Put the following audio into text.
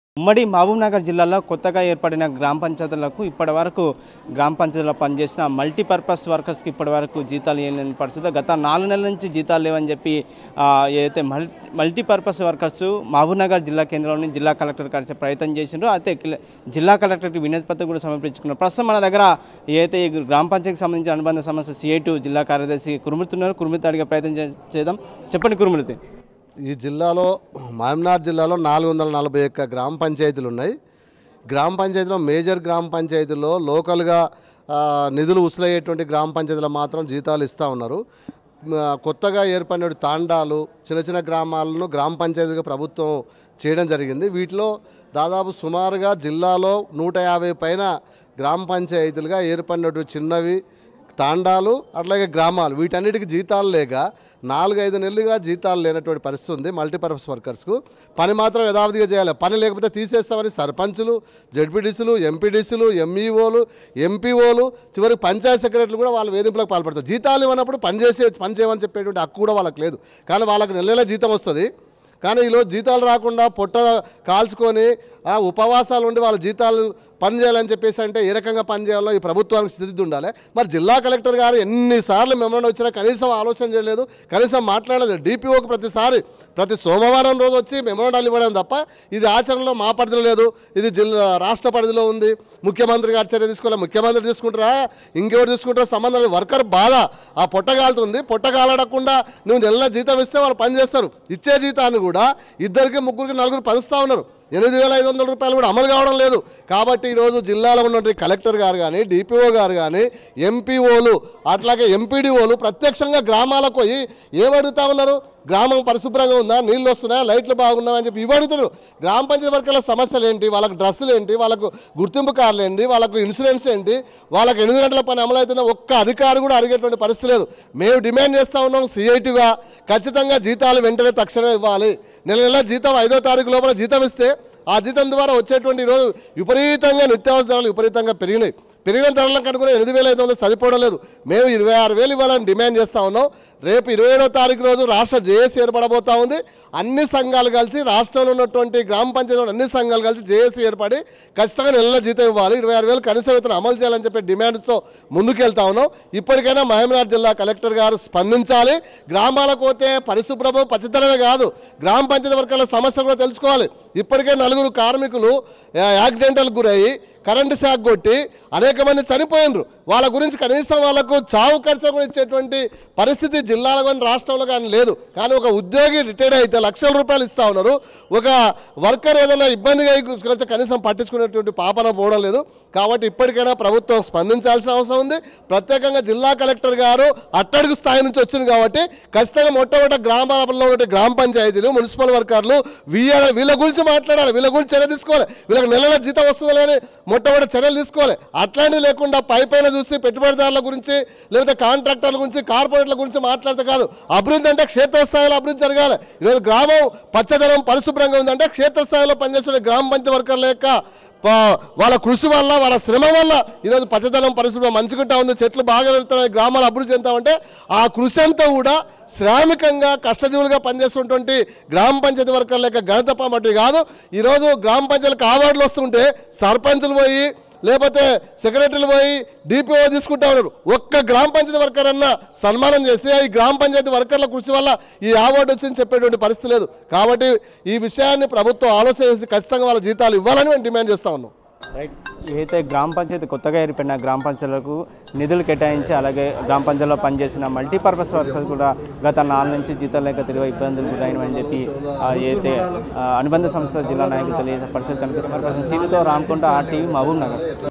ఉమ్మడి మహబూబ్నగర్ జిల్లాలో కొత్తగా ఏర్పడిన గ్రామ పంచాయతీలకు ఇప్పటి వరకు గ్రామ పంచాయతీలో పనిచేసిన మల్టీపర్పస్ వర్కర్స్కి ఇప్పటి వరకు జీతాలు ఇవ్వలేని పరిస్థితి గత నాలుగు నెలల నుంచి జీతాలు లేవని చెప్పి ఆ, ఏదైతే మల్ మల్టీపర్పస్ వర్కర్స్ మహబూబ్నగర్ జిల్లా కేంద్రంలోని జిల్లా కలెక్టర్ కలిసే ప్రయత్నం చేసిండ్రు అయితే కిల- జిల్లా కలెక్టర్కి వినతి పత్రం కూడా సమర్పించుకున్నారు ప్రస్తుతం మన దగ్గర ఏదైతే ఈ గ్రామ పంచాయతీకి సంబంధించిన అనుబంధ సమస్య సిఐటు జిల్లా కార్యదర్శి కురుమూర్తున్నారు కురుమూర్తి అడిగే ప్రయత్నం చే- చేద్దాం చెప్పండి కురుమూర్తి ఈ జిల్లాలో మహమ్నాథ్ జిల్లాలో నాలుగు వందల నలభై ఒక్క గ్రామ పంచాయతీలు ఉన్నాయి గ్రామ పంచాయతీలో మేజర్ గ్రామ పంచాయతీలో లోకల్గా ఆ, నిధులు ఉసులయ్యేటువంటి గ్రామ పంచాయతీలో మాత్రం జీతాలు ఇస్తూ ఉన్నారు మ, కొత్తగా ఏర్పడిన తాండాలు చిన్న చిన్న గ్రామాలను గ్రామ పంచాయతీగా ప్రభుత్వం చేయడం జరిగింది వీటిలో దాదాపు సుమారుగా జిల్లాలో నూట యాభై పైన గ్రామ పంచాయతీలుగా ఏర్పడినటువంటి చిన్నవి తాండాలు అట్లాగే గ్రామాలు వీటన్నిటికి జీతాలు లేక నాలుగైదు నెలలుగా జీతాలు లేనటువంటి పరిస్థితి ఉంది మల్టీపర్పస్ వర్కర్స్కు పని మాత్రం యథావిధిగా చేయాలి పని లేకపోతే తీసేస్తామని సర్పంచులు జడ్పీటీసీలు ఎంపీడీసీలు ఎంఈఓలు ఎంపీఓలు చివరికి పంచాయత్ సెక్రటరీలు కూడా వాళ్ళ వేధింపులకు పాల్పడతారు జీతాలు ఇవ్వనప్పుడు పని చేసే పని చేయమని చెప్పేటువంటి హక్కు కూడా వాళ్ళకి లేదు కానీ వాళ్ళకి నెల నెల జీతం వస్తుంది కానీ ఈరోజు జీతాలు రాకుండా పొట్ట కాల్చుకొని ఆ, ఉపవాసాలు ఉండి వాళ్ళ జీతాలు పని చేయాలని చెప్పేసి అంటే ఏ రకంగా పని చేయాలో ఈ ప్రభుత్వానికి స్థితి ఉండాలి మరి జిల్లా కలెక్టర్ గారు ఎన్నిసార్లు మెమోరాండం వచ్చినా కనీసం ఆలోచన చేయలేదు కనీసం మాట్లాడలేదు డిపిఓకి ప్రతిసారి ప్రతి సోమవారం రోజు వచ్చి మెమోరాండాలు ఇవ్వడం తప్ప ఇది ఆచరణలో మా పరిధిలో లేదు ఇది జిల్లా రాష్ట్ర పరిధిలో ఉంది ముఖ్యమంత్రి గారు చర్య తీసుకోవాలి ముఖ్యమంత్రి తీసుకుంటారా ఇంకెవరు తీసుకుంటారా సంబంధం లేదు వర్కర్ బాధ ఆ పొట్ట కాలుతుంది పొట్ట కాలడకుండా నువ్వు నెల జీతం ఇస్తే వాళ్ళు పని చేస్తారు ఇచ్చే జీతాన్ని కూడా ఇద్దరికి ముగ్గురికి నలుగురు పంచుతా ఉన్నారు ఎనిమిది వేల ఐదు వందల రూపాయలు కూడా అమలు కావడం లేదు కాబట్టి ఈరోజు జిల్లాలో ఉన్నటువంటి కలెక్టర్ గారు కానీ డిపిఓ గారు కానీ ఎంపీఓలు అట్లాగే ఎంపీడీఓలు ప్రత్యక్షంగా గ్రామాలకు పోయి ఏమడుగుతా ఉన్నారు గ్రామం పరిశుభ్రంగా ఉందా నీళ్ళు వస్తున్నాయా లైట్లు బాగున్నాయా అని చెప్పి ఇవి అడుగుతారు గ్రామ పంచాయతీ వర్గాల సమస్యలు ఏంటి వాళ్ళకు డ్రెస్సులు ఏంటి వాళ్ళకు గుర్తింపు కార్లు ఏంటి వాళ్ళకు ఇన్సూరెన్స్ ఏంటి వాళ్ళకి ఎనిమిది గంటల పని అమలవుతున్న ఒక్క అధికారి కూడా అడిగేటువంటి పరిస్థితి లేదు మేము డిమాండ్ చేస్తూ ఉన్నాం సిఐటిగా ఖచ్చితంగా జీతాలు వెంటనే తక్షణమే ఇవ్వాలి నెల నెల జీతం ఐదో తారీఖు లోపల జీతం ఇస్తే ఆ జీతం ద్వారా వచ్చేటువంటి ఈరోజు విపరీతంగా నిత్యావసర ధరలు విపరీతంగా పెరిగినాయి పెరిగిన ధరలకు అనుకుని ఎనిమిది వేల ఐదు వందలు సరిపోవడం లేదు మేము ఇరవై ఆరు వేలు ఇవ్వాలని డిమాండ్ చేస్తూ ఉన్నాం రేపు ఇరవై ఏడో తారీఖు రోజు రాష్ట్ర జేఏసీ ఏర్పడబోతా ఉంది అన్ని సంఘాలు కలిసి రాష్ట్రంలో ఉన్నటువంటి గ్రామ పంచాయతీలో అన్ని సంఘాలు కలిసి జేఏసీ ఏర్పడి ఖచ్చితంగా నెల నెల జీతం ఇవ్వాలి ఇరవై ఆరు వేలు కనీస వేతనం అమలు చేయాలని చెప్పి డిమాండ్స్తో ముందుకెళ్తా ఉన్నాం ఇప్పటికైనా మహబూబ్నగర్ జిల్లా కలెక్టర్ గారు స్పందించాలి గ్రామాలకు పోతే పరిశుభ్రము పచ్చితనమే కాదు గ్రామ పంచాయతీ వర్గాల సమస్యలు కూడా తెలుసుకోవాలి ఇప్పటికే నలుగురు కార్మికులు ఆ, యాక్సిడెంటల్ గురయ్యి కరెంటు షాక్ కొట్టి అనేక మంది చనిపోయినరు వాళ్ళ గురించి కనీసం వాళ్ళకు చావు ఖర్చు కూడా ఇచ్చేటువంటి పరిస్థితి జిల్లాలో కానీ రాష్ట్రంలో కానీ లేదు కానీ ఒక ఉద్యోగి రిటైర్ అయితే లక్షల రూపాయలు ఇస్తా ఉన్నారు ఒక వర్కర్ ఏదైనా ఇబ్బందిగా తీసుకొస్తే కనీసం పట్టించుకునేటువంటి పాపన పోవడం లేదు కాబట్టి ఇప్పటికైనా ప్రభుత్వం స్పందించాల్సిన అవసరం ఉంది ప్రత్యేకంగా జిల్లా కలెక్టర్ గారు అట్టడుగు స్థాయి నుంచి వచ్చింది కాబట్టి ఖచ్చితంగా మొట్టమొదటి గ్రామాలలో ఉండే గ్రామ పంచాయతీలు మున్సిపల్ వర్కర్లు వీళ్ళ వీళ్ళ గురించి మాట్లాడాలి వీళ్ళ గురించి చర్య తీసుకోవాలి వీళ్ళకి నెల నెల జీతం వస్తుందా లేని మొట్టమొదటి చర్యలు తీసుకోవాలి అట్లాంటివి లేకుండా పై పైన చూసి పెట్టుబడిదారుల గురించి లేకపోతే కాంట్రాక్టర్ల గురించి కార్పొరేట్ల గురించి మాట్లాడితే కాదు అభివృద్ధి అంటే క్షేత్రస్థాయిలో అభివృద్ధి జరగాలి ఈరోజు గ్రామం పచ్చదనం పరిశుభ్రంగా ఉందంటే క్షేత్రస్థాయిలో పనిచేస్తున్న గ్రామ పంచాయతీ వర్కర్ల యొక్క ప- వాళ్ళ కృషి వల్ల వాళ్ళ శ్రమ వల్ల ఈరోజు పచ్చదనం పరిశుభ్రం మంచుకుంటా ఉంది చెట్లు బాగా పెడుతున్నాయి గ్రామాలు అభివృద్ధి చెందుతామంటే ఆ కృషి అంతా కూడా శ్రామికంగా కష్టజీవులుగా పనిచేస్తున్నటువంటి గ్రామ పంచాయతీ వర్కర్ల యొక్క ఘనత పామటి కాదు ఈరోజు గ్రామ పంచాయతీలకు అవార్డులు వస్తుంటే సర్పంచులు పోయి లేకపోతే సెక్రటరీలు పోయి డిపిఓ తీసుకుంటా ఉన్నారు ఒక్క గ్రామ పంచాయతీ వర్కర్ అన్న సన్మానం చేసి ఈ గ్రామ పంచాయతీ వర్కర్ల కృషి వల్ల ఈ అవార్డు వచ్చిందని చెప్పేటువంటి పరిస్థితి లేదు కాబట్టి ఈ విషయాన్ని ప్రభుత్వం ఆలోచన చేసి ఖచ్చితంగా వాళ్ళ జీతాలు ఇవ్వాలని మేము డిమాండ్ చేస్తా ఉన్నాం రైట్ ఏదైతే గ్రామ పంచాయతీ కొత్తగా ఏర్పడిన గ్రామ పంచాయతీలకు నిధులు కేటాయించి అలాగే గ్రామ పంచాయతీలో పనిచేసిన మల్టీపర్పస్ వర్కర్స్ కూడా గత నాలుగు నుంచి జీతాలు లేక తిరిగి ఇబ్బందులు గురైనవని చెప్పి ఆ, ఏదైతే ఆ, అనుబంధ సంస్థ జిల్లా నాయకులు తెలియజేసిన పరిస్థితి కనిపిస్తున్నారు పర్సన్ సీనుతో రామకొండ ఆర్టీవీ మహబూబ్ నగర్